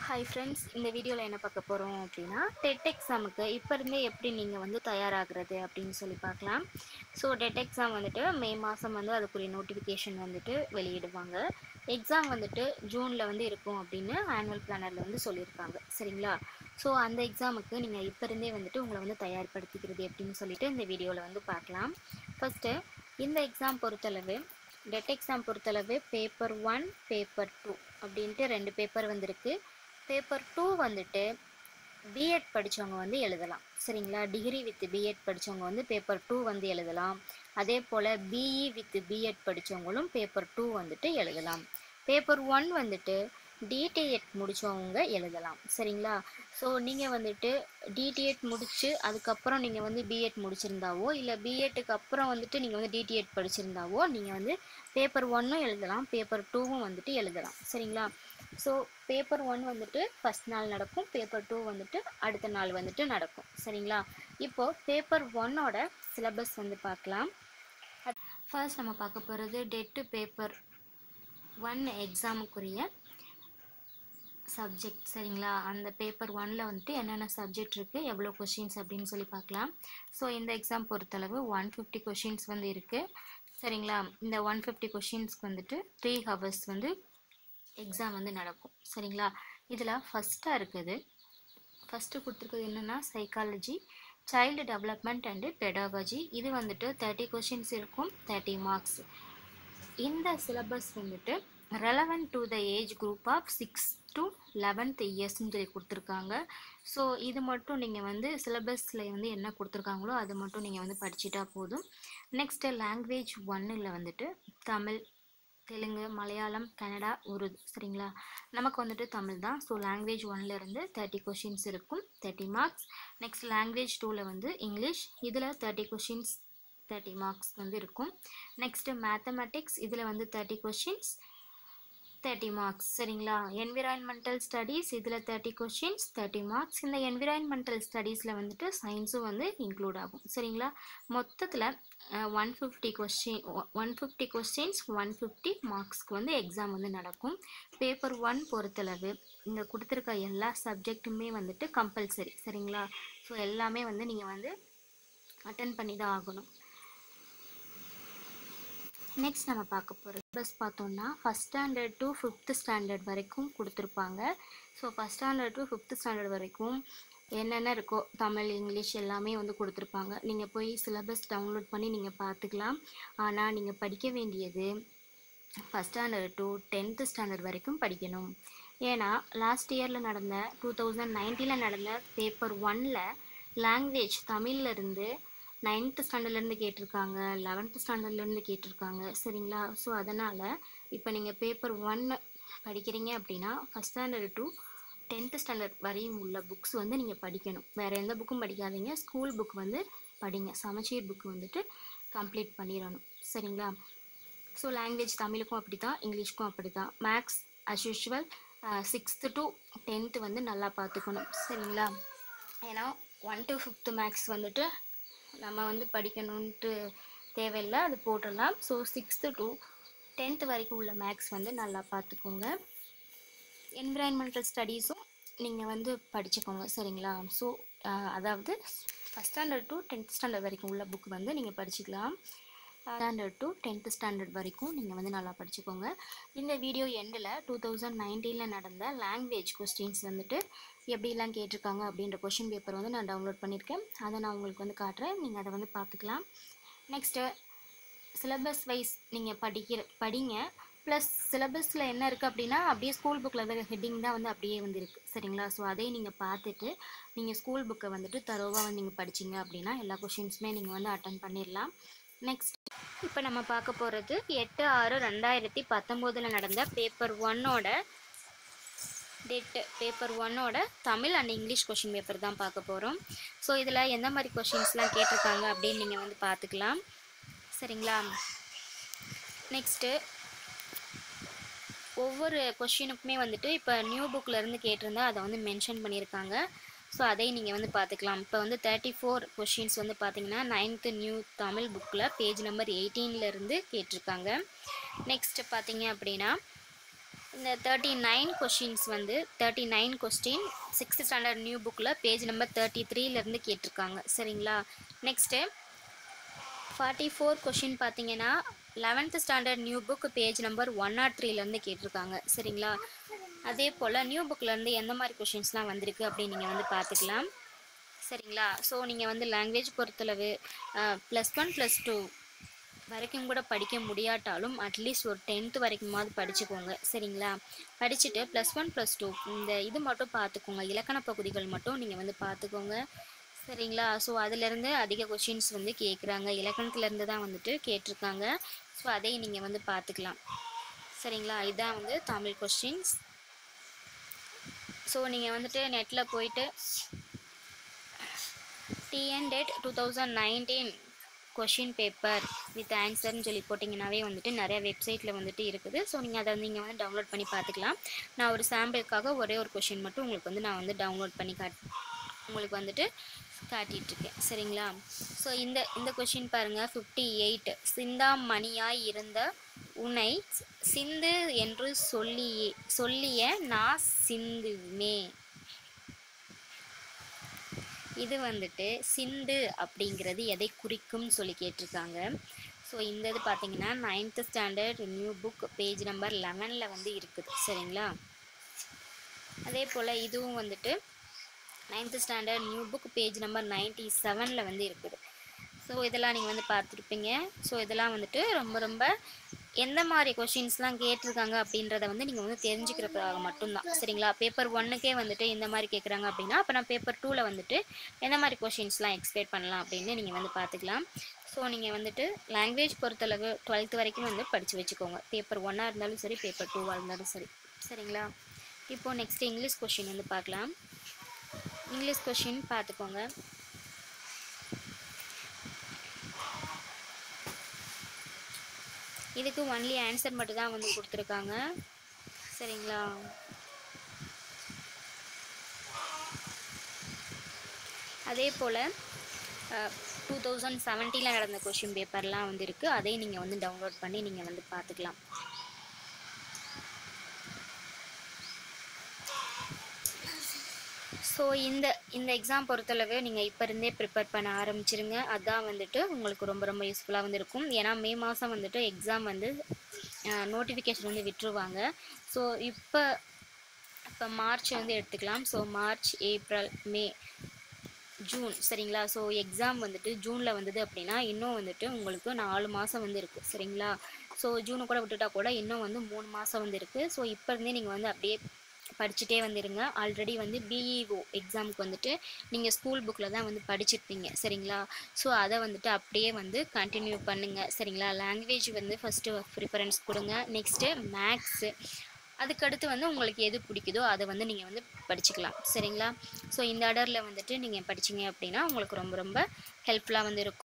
hi friends இந்த வீடியோவில் என்ன பார்க்க போகிறோம் அப்படின்னா டெட் எக்ஸாமுக்கு இப்போ இருந்தே எப்படி நீங்கள் வந்து தயாராகிறது அப்படின்னு சொல்லி பார்க்கலாம் ஸோ டெட் எக்ஸாம் வந்துட்டு மே மாதம் வந்து அதுக்குரிய நோட்டிஃபிகேஷன் வந்துட்டு வெளியிடுவாங்க எக்ஸாம் வந்துட்டு ஜூனில் வந்து இருக்கும் அப்படின்னு ஆனுவல் பிளானரில் வந்து சொல்லியிருக்காங்க சரிங்களா ஸோ அந்த எக்ஸாமுக்கு நீங்கள் இப்போ இருந்தே வந்துட்டு உங்களை வந்து தயார்படுத்திக்கிறது எப்படின்னு சொல்லிட்டு இந்த வீடியோவில் வந்து பார்க்கலாம் ஃபஸ்ட்டு இந்த எக்ஸாம் பொறுத்தளவு டெட் எக்ஸாம் பொறுத்தளவு பேப்பர் ஒன் பேப்பர் டூ அப்படின்ட்டு ரெண்டு பேப்பர் வந்திருக்கு பேப்பர் டூ வந்துட்டு பிஎட் படித்தவங்க வந்து எழுதலாம் சரிங்களா டிகிரி வித் பிஎட் படித்தவங்க வந்து பேப்பர் டூ வந்து எழுதலாம் அதே போல் பிஇ வித் பிஎட் படித்தவங்களும் பேப்பர் டூ வந்துட்டு எழுதலாம் பேப்பர் ஒன் வந்துட்டு டிடிஎட் முடித்தவங்க எழுதலாம் சரிங்களா ஸோ நீங்கள் வந்துட்டு டிடிஎட் முடித்து அதுக்கப்புறம் நீங்கள் வந்து பிஎட் முடிச்சிருந்தாவோ இல்லை பிஎட்டுக்கு அப்புறம் வந்துட்டு நீங்கள் வந்து டிடிஎட் படிச்சிருந்தாவோ நீங்கள் வந்து பேப்பர் ஒன்னும் எழுதலாம் பேப்பர் டூவும் வந்துட்டு எழுதலாம் சரிங்களா ஸோ பேப்பர் ஒன் வந்துட்டு ஃபஸ்ட் நாள் நடக்கும் பேப்பர் டூ வந்துட்டு அடுத்த நாள் வந்துட்டு நடக்கும் சரிங்களா இப்போது பேப்பர் ஒன்னோட சிலபஸ் வந்து பார்க்கலாம் ஃபர்ஸ்ட் நம்ம பார்க்க போகிறது டெட்டு பேப்பர் ஒன் எக்ஸாமுக்குரிய சப்ஜெக்ட் சரிங்களா அந்த பேப்பர் ஒனில் வந்துட்டு என்னென்ன சப்ஜெக்ட் இருக்குது எவ்வளோ கொஷின்ஸ் அப்படின்னு சொல்லி பார்க்கலாம் ஸோ இந்த எக்ஸாம் பொறுத்தளவு ஒன் ஃபிஃப்டி கொஷின்ஸ் வந்து இருக்குது சரிங்களா இந்த ஒன் ஃபிஃப்டி கொஷின்ஸ்க்கு வந்துட்டு த்ரீ ஹவர்ஸ் வந்து எக்ஸாம் வந்து நடக்கும் சரிங்களா இதில் ஃபஸ்ட்டாக இருக்குது ஃபஸ்ட்டு கொடுத்துருக்குறது என்னென்னா psychology child development and pedagogy இது வந்துட்டு தேர்ட்டி கொஷின்ஸ் இருக்கும் தேர்ட்டி மார்க்ஸ் இந்த சிலபஸ் வந்துட்டு relevant to the age group of six to eleventh இயர்ஸ்னு சொல்லி கொடுத்துருக்காங்க ஸோ இது மட்டும் நீங்கள் வந்து சிலபஸில் வந்து என்ன கொடுத்துருக்காங்களோ அது மட்டும் நீங்கள் வந்து படிச்சுட்டா போதும் நெக்ஸ்ட்டு லாங்குவேஜ் ஒன்னில் வந்துட்டு தமிழ் தெலுங்கு மலையாளம் கன்னடா உருது சரிங்களா நமக்கு வந்துட்டு தமிழ் தான் ஸோ லாங்குவேஜ் ஒன்லேருந்து தேர்ட்டி கொஷின்ஸ் இருக்கும் தேர்ட்டி மார்க்ஸ் நெக்ஸ்ட் லாங்குவேஜ் டூவில் வந்து இங்கிலீஷ் இதில் தேர்ட்டி கொஷின்ஸ் தேர்ட்டி மார்க்ஸ் வந்து இருக்கும் நெக்ஸ்ட்டு மேத்தமெட்டிக்ஸ் இதில் வந்து தேர்ட்டி கொஷின்ஸ் தேர்ட்டி மார்க்ஸ் சரிங்களா என்விரான்மெண்டல் ஸ்டடீஸ் இதில் தேர்ட்டி கொஷின்ஸ் தேர்ட்டி மார்க்ஸ் இந்த என்விரான்மெண்டல் ஸ்டடீஸில் வந்துட்டு சயின்ஸும் வந்து இன்க்ளூட் ஆகும் சரிங்களா மொத்தத்தில் one fifty question one fifty questions one fifty மார்க்ஸ்க்கு வந்து எக்ஸாம் வந்து நடக்கும் பேப்பர் ஒன் பொறுத்தளவு இங்கே கொடுத்துருக்க எல்லா சப்ஜெக்ட்டுமே வந்துட்டு கம்பல்சரி சரிங்களா ஸோ எல்லாமே வந்து நீங்கள் வந்து அட்டன் பண்ணி தான் ஆகணும் நெக்ஸ்ட் நம்ம பார்க்க போகிற பஸ் பார்த்தோம்னா first standard to fifth standard வரைக்கும் கொடுத்துருப்பாங்க so first standard to fifth standard வரைக்கும் என்னென்ன இருக்கோ தமிழ் இங்கிலீஷ் எல்லாமே வந்து கொடுத்துருப்பாங்க நீங்கள் போய் சிலபஸ் டவுன்லோட் பண்ணி நீங்கள் பார்த்துக்கலாம் ஆனால் நீங்கள் படிக்க வேண்டியது first standard to tenth standard வரைக்கும் படிக்கணும் ஏன்னா லாஸ்ட் இயரில் நடந்த டூ தௌசண்ட் நைன்டீனில் நடந்த பேப்பர் ஒனில் லாங்குவேஜ் தமிழ்லேருந்து நைன்த்து ஸ்டாண்டர்ட்லேருந்து கேட்டிருக்காங்க லெவன்த்து ஸ்டாண்டர்ட்லேருந்து கேட்டிருக்காங்க சரிங்களா ஸோ அதனால் இப்போ நீங்கள் பேப்பர் ஒன்று படிக்கிறீங்க அப்படின்னா first standard to tenth standard வரையும் உள்ள புக்ஸ் வந்து நீங்கள் படிக்கணும் வேறு எந்த புக்கும் படிக்காதீங்க ஸ்கூல் புக் வந்து படிங்க சமச்சீர் புக் வந்துட்டு கம்ப்ளீட் பண்ணிடணும் சரிங்களா ஸோ லாங்குவேஜ் தமிழுக்கும் அப்படி தான் இங்கிலீஷ்க்கும் அப்படி தான் maths as usual sixth to tenth வந்து நல்லா பார்த்துக்கணும் சரிங்களா ஏன்னா ஒன் டு ஃபிஃப்த்து மேக்ஸ் வந்துட்டு நம்ம வந்து படிக்கணுன்ட்டு தேவையில்லை அது போட்டுடலாம் ஸோ சிக்ஸ்த்து டு டென்த்து வரைக்கும் உள்ள மேக்ஸ் வந்து நல்லா பார்த்துக்கோங்க என்விரான்மெண்டல் ஸ்டடீஸும் நீங்கள் வந்து படிச்சுக்கோங்க சரிங்களா ஸோ அதாவது first standard to tenth standard வரைக்கும் உள்ள புக் வந்து நீங்கள் படிச்சுக்கலாம் ஸ்டாண்டர்ட் டு டென்த்து ஸ்டாண்டர்ட் வரைக்கும் நீங்கள் வந்து நல்லா படிச்சுக்கோங்க இந்த வீடியோ எண்டில் டூ தௌசண்ட் நைன்டீனில் நடந்த லாங்குவேஜ் கொஸ்டின்ஸ் வந்துட்டு எப்படிலாம் கேட்டிருக்காங்க அப்படின்ற கொஷின் பேப்பர் வந்து நான் டவுன்லோட் பண்ணியிருக்கேன் அதை நான் உங்களுக்கு வந்து காட்டுறேன் நீங்கள் அதை வந்து பார்த்துக்கலாம் நெக்ஸ்ட்டு சிலபஸ் வைஸ் நீங்கள் படிக்கிற படிங்க ப்ளஸ் சிலபஸில் என்ன இருக்குது அப்படின்னா அப்படியே ஸ்கூல் புக்கில் இருக்கிற ஹெட்டிங் தான் வந்து அப்படியே வந்து இருக்குது சரிங்களா ஸோ அதையும் நீங்கள் பார்த்துட்டு நீங்கள் ஸ்கூல் புக்கை வந்துட்டு தரோவாக வந்து நீங்கள் படிச்சிங்க அப்படின்னா எல்லா கொஷின்ஸுமே நீங்கள் வந்து அட்டன் பண்ணிடலாம் நெக்ஸ்ட் இப்போ நம்ம பார்க்க போகிறது எட்டு ஆறு ரெண்டாயிரத்தி பத்தொம்போதில் நடந்த பேப்பர் ஒன்னோட டெட்டு பேப்பர் ஒன்னோட Tamil and English question paper தான் பார்க்க போகிறோம் ஸோ இதில் எந்த மாதிரி கொஷின்ஸ்லாம் கேட்டிருக்காங்க அப்படின்னு நீங்கள் வந்து பார்த்துக்கலாம் சரிங்களா நெக்ஸ்ட்டு ஒவ்வொரு கொஷினுக்குமே வந்துட்டு இப்போ நியூ புக்கில் இருந்து கேட்டிருந்தா அதை வந்து மென்ஷன் பண்ணியிருக்காங்க ஸோ அதையும் நீங்கள் வந்து பார்த்துக்கலாம் இப்போ வந்து தேர்ட்டி ஃபோர் கொஷின்ஸ் வந்து பார்த்தீங்கன்னா நைன்த்து நியூ தமிழ் புக்கில் பேஜ் நம்பர் எயிட்டீன்லேருந்து கேட்டிருக்காங்க நெக்ஸ்ட் பார்த்தீங்க அப்படின்னா இந்த தேர்ட்டி நைன் கொஷின்ஸ் வந்து thirty nine question sixth standard new புக்கில் பேஜ் நம்பர் தேர்ட்டி த்ரீலேருந்து கேட்டிருக்காங்க சரிங்களா நெக்ஸ்ட்டு ஃபார்ட்டி ஃபோர் கொஷின் பார்த்தீங்கன்னா eleventh standard new book page number one naught த்ரீலேருந்து கேட்டிருக்காங்க சரிங்களா அதே போல் நியூ புக்லேருந்து எந்த மாதிரி கொஷின்ஸ்லாம் வந்திருக்கு அப்படின்னு நீங்கள் வந்து பார்த்துக்கலாம் சரிங்களா ஸோ நீங்கள் வந்து லாங்குவேஜ் பொறுத்தளவு ப்ளஸ் ஒன் ப்ளஸ் டூ வரைக்கும் கூட படிக்க முடியாட்டாலும் அட்லீஸ்ட் ஒரு டென்த்து வரைக்குமாவது படிச்சுக்கோங்க சரிங்களா படிச்சுட்டு ப்ளஸ் ஒன் ப்ளஸ் டூ இந்த இது மட்டும் பார்த்துக்கோங்க இலக்கண பகுதிகள் மட்டும் நீங்கள் வந்து பார்த்துக்கோங்க சரிங்களா ஸோ அதுலேருந்து அதிக கொஷின்ஸ் வந்து கேட்குறாங்க இலக்கணத்துலேருந்து தான் வந்துட்டு கேட்டிருக்காங்க ஸோ அதையும் நீங்கள் வந்து பார்த்துக்கலாம் சரிங்களா இதுதான் வந்து தமிழ் கொஷின்ஸ் ஸோ நீங்கள் வந்துட்டு நெட்டில் போயிட்டு TN TET two thousand nineteen question paper with ஆன்சர்னு சொல்லி போட்டிங்கனாவே வந்துட்டு நிறைய வெப்சைட்டில் வந்துட்டு இருக்குது ஸோ நீங்கள் அதை நீங்கள் வந்து டவுன்லோட் பண்ணி பார்த்துக்கலாம் நான் ஒரு சாம்பிளுக்காக ஒரே ஒரு கொஷின் மட்டும் உங்களுக்கு வந்து நான் வந்து டவுன்லோட் பண்ணி காட் உங்களுக்கு வந்துட்டு காட்டிகிட்ருக்கேன் சரிங்களா ஸோ இந்த இந்த கொஷின் பாருங்கள் ஃபிஃப்டி எயிட் சிந்தாமணியாய் இருந்த உன்னை சிந்து என்று சொல்லியே சொல்லிய நான் சிந்துமே இது வந்துட்டு சிந்து அப்படிங்கிறது எதை குறிக்கும்னு சொல்லி கேட்டிருக்காங்க ஸோ இந்த இது பார்த்தீங்கன்னா ninth standard new book page number லெவனில் வந்து இருக்குது சரிங்களா அதே போல் இதுவும் வந்துட்டு ninth standard new book page number ninety செவனில் வந்து இருக்குது ஸோ இதெல்லாம் நீங்கள் வந்து பார்த்துருப்பீங்க ஸோ இதெல்லாம் வந்துட்டு ரொம்ப ரொம்ப எந்த மாதிரி கொஷின்ஸ்லாம் கேட்டிருக்காங்க அப்படின்றத வந்து நீங்கள் வந்து தெரிஞ்சுக்கிறதுக்காக மட்டும்தான் சரிங்களா பேப்பர் ஒன்னுக்கே வந்துட்டு இந்த மாதிரி கேட்குறாங்க அப்படின்னா அப்போ நான் பேப்பர் டூவில் வந்துட்டு எந்த மாதிரி கொஷின்ஸ்லாம் எக்ஸ்பெக்ட் பண்ணலாம் அப்படின்னு நீங்கள் வந்து பார்த்துக்கலாம் ஸோ நீங்கள் வந்துட்டு லாங்குவேஜ் பொறுத்தளவு டுவெல்த் வரைக்கும் வந்து படித்து வச்சுக்கோங்க பேப்பர் ஒன்னாக இருந்தாலும் சரி பேப்பர் டூவாக இருந்தாலும் சரி சரிங்களா இப்போது நெக்ஸ்ட் இங்கிலீஷ் கொஷின் வந்து பார்க்கலாம் இங்கிலீஷ் கொஷின் பார்த்துக்கோங்க இதுக்கு ஒன்லி ஆன்சர் மட்டும் தான் வந்து கொடுத்துருக்காங்க சரிங்களா அதே போல் டூ தௌசண்ட் செவன்ட்டியில் நடந்த கொஷின் பேப்பர்லாம் வந்து இருக்குது அதையும் நீங்கள் வந்து டவுன்லோட் பண்ணி நீங்கள் வந்து பார்த்துக்கலாம் ஸோ இந்த இந்த எக்ஸாம் பொறுத்தளவு நீங்கள் இப்போ இருந்தே ப்ரிப்பேர் பண்ண ஆரம்பிச்சிருங்க அதான் வந்துட்டு உங்களுக்கு ரொம்ப ரொம்ப யூஸ்ஃபுல்லாக வந்து இருக்கும் ஏன்னா மே மாதம் வந்துட்டு எக்ஸாம் வந்து நோட்டிஃபிகேஷன் வந்து விட்டுருவாங்க ஸோ இப்போ இப்போ மார்ச் வந்து எடுத்துக்கலாம் so March April May June சரிங்களா ஸோ எக்ஸாம் வந்துட்டு ஜூனில் வந்தது அப்படின்னா இன்னும் வந்துட்டு உங்களுக்கு நாலு மாதம் வந்து இருக்குது சரிங்களா ஸோ ஜூனு கூட விட்டுட்டா கூட இன்னும் வந்து மூணு மாதம் வந்து இருக்குது ஸோ இப்போ இருந்தே நீங்கள் வந்து அப்படியே படிச்சுட்டே வந்துடுங்க ஆல்ரெடி வந்து பிஇஓ எக்ஸாமுக்கு வந்துட்டு நீங்கள் ஸ்கூல் புக்கில் தான் வந்து படிச்சிருப்பீங்க சரிங்களா ஸோ அதை வந்துட்டு அப்படியே வந்து கண்டினியூ பண்ணுங்கள் சரிங்களா லாங்குவேஜ் வந்து ஃபஸ்ட்டு ப்ரிஃபரன்ஸ் கொடுங்க நெக்ஸ்ட்டு மேக்ஸு அதுக்கடுத்து வந்து உங்களுக்கு எது பிடிக்குதோ அதை வந்து நீங்கள் வந்து படிச்சுக்கலாம் சரிங்களா ஸோ இந்த ஆர்டரில் வந்துட்டு நீங்கள் படிச்சீங்க அப்படின்னா உங்களுக்கு ரொம்ப ரொம்ப ஹெல்ப்ஃபுல்லாக வந்து இருக்கும்